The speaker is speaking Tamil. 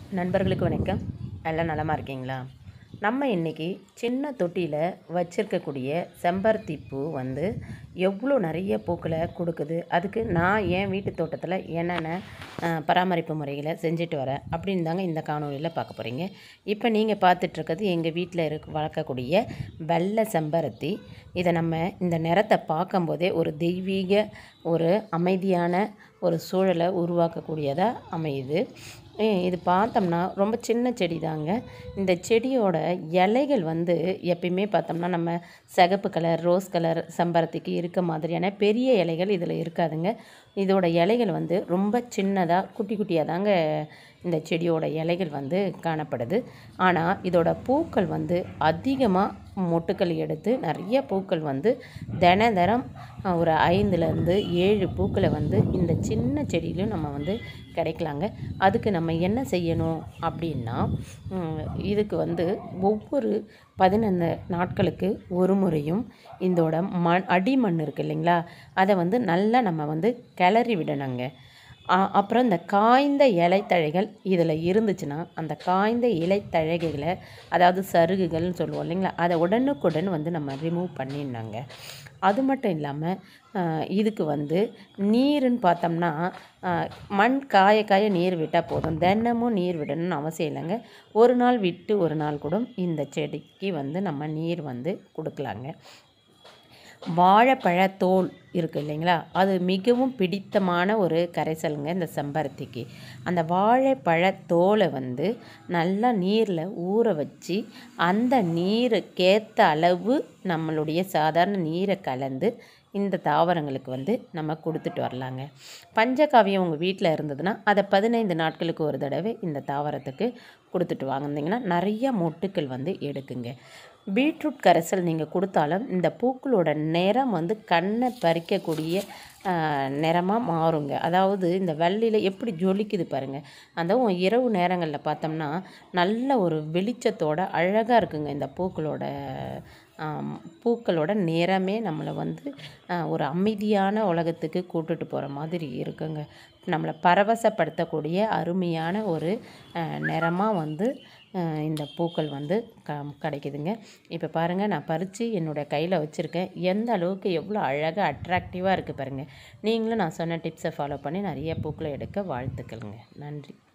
நண்பர்களுக்கு வணக்கம் எல்லாம் நலமா இருக்கீங்களா நம்ம இன்றைக்கி சின்ன தொட்டியில் வச்சிருக்கக்கூடிய செம்பருத்தி பூ வந்து எவ்வளோ நிறைய பூக்களை கொடுக்குது அதுக்கு நான் என் வீட்டு தோட்டத்தில் என்னென்ன அஹ், பராமரிப்பு முறைகளை செஞ்சுட்டு வரேன் அப்படின்னு தாங்க இந்த காணொலியில் பார்க்க போகிறீங்க இப்போ நீங்கள் பார்த்துட்ருக்கிறது எங்கள் வீட்டில் இருக்க வளர்க்கக்கூடிய வெள்ளை செம்பருத்தி இதை நம்ம இந்த நிறத்தை பார்க்கும்போதே ஒரு தெய்வீக ஒரு அமைதியான ஒரு சூழலை உருவாக்கக்கூடியதாக அமையுது ஏ- இது பார்த்தோம்னா ரொம்ப சின்ன செடி தாங்க இந்த செடியோட இலைகள் வந்து எப்பயுமே பார்த்தோம்னா நம்ம சிகப்பு கலர் ரோஸ் கலர் செம்பருத்திக்கு இருக்க மாதிரியான பெரிய இலைகள் இதில் இருக்காதுங்க இதோட இலைகள் வந்து ரொம்ப சின்னதாக குட்டி குட்டியாக தாங்க இந்த செடியோட இலைகள் வந்து காணப்படுது ஆனால் இதோட பூக்கள் வந்து அதிகமாக மொட்டுக்கள் எடுத்து நிறைய பூக்கள் வந்து தின தினம் அஹ், ஒரு ஐந்துலேருந்து ஏழு பூக்களை வந்து இந்த சின்ன செடியிலும் நம்ம வந்து கிடைக்கலாங்க அதுக்கு நம்ம என்ன செய்யணும் அப்படின்னா ம், இதுக்கு வந்து ஒவ்வொரு பதினொன்று நாட்களுக்கு ஒரு முறையும் இதோட மண் அடிமண் இருக்கு இல்லைங்களா அதை வந்து நல்லா நம்ம வந்து கிளறி விடணுங்க அ- அப்புறம் இந்த காய்ந்த இலைத்தழைகள் இதில் இருந்துச்சுன்னா அந்த காய்ந்த இலைத்தழைகளை அதாவது சருகுகள்னு சொல்லுவோம் இல்லைங்களா அதை உடனுக்குடன் வந்து நம்ம ரிமூவ் பண்ணிடணுங்க அது மட்டும் இல்லாமல் இதுக்கு வந்து நீருன்னு பார்த்தோம்னா அஹ், மண் காய காய நீர் விட்டால் போதும் தினமும் நீர் விடணும்னு அவசியம் இல்லைங்க ஒரு நாள் விட்டு ஒரு நாள் கூட இந்த செடிக்கு வந்து நம்ம நீர் வந்து கொடுக்கலாங்க வாழைப்பழத்தோல் இருக்குது இல்லைங்களா அது மிகவும் பிடித்தமான ஒரு கரைசலுங்க இந்த செம்பருத்திக்கு அந்த வாழைப்பழத்தோலை வந்து நல்லா நீரில் ஊற வச்சு அந்த நீருக்கேற்ற அளவு நம்மளுடைய சாதாரண நீரை கலந்து இந்த தாவரங்களுக்கு வந்து நம்ம கொடுத்துட்டு வரலாங்க பஞ்சகாவியம் உங்கள் வீட்டில் இருந்ததுன்னா அதை பதினைந்து நாட்களுக்கு ஒரு தடவை இந்த தாவரத்துக்கு கொடுத்துட்டு வாங்கினீங்கன்னா நிறைய மொட்டுக்கள் வந்து எடுக்குங்க பீட்ரூட் கரைசல் நீங்கள் கொடுத்தாலும் இந்த பூக்களோட நிறம் வந்து கண்ணை பறிக்கக்கூடிய நிறமாக மாறுங்க அதாவது இந்த வெள்ளியில் எப்படி ஜொலிக்குது பாருங்கள் அதுவும் இரவு நேரங்களில் பார்த்தோம்னா நல்ல ஒரு வெளிச்சத்தோட அழகாக இருக்குங்க இந்த பூக்களோட ஆம், பூக்களோட நிறமே நம்மளை வந்து ஆ, ஒரு அமைதியான உலகத்துக்கு கூட்டுட்டு போகிற மாதிரி இருக்குங்க நம்மளை பரவசப்படுத்தக்கூடிய அருமையான ஒரு நிறமாக வந்து ஆ, இந்த பூக்கள் வந்து க கிடைக்குதுங்க இப்போ பாருங்கள் நான் பறித்து என்னோட கையில் வச்சுருக்கேன் எந்த அளவுக்கு எவ்வளோ அழகாக அட்ராக்டிவாக இருக்குது பாருங்கள் நீங்களும் நான் சொன்ன டிப்ஸை ஃபாலோ பண்ணி நிறைய பூக்களை எடுக்க வாழ்த்துக்கள்ங்க நன்றி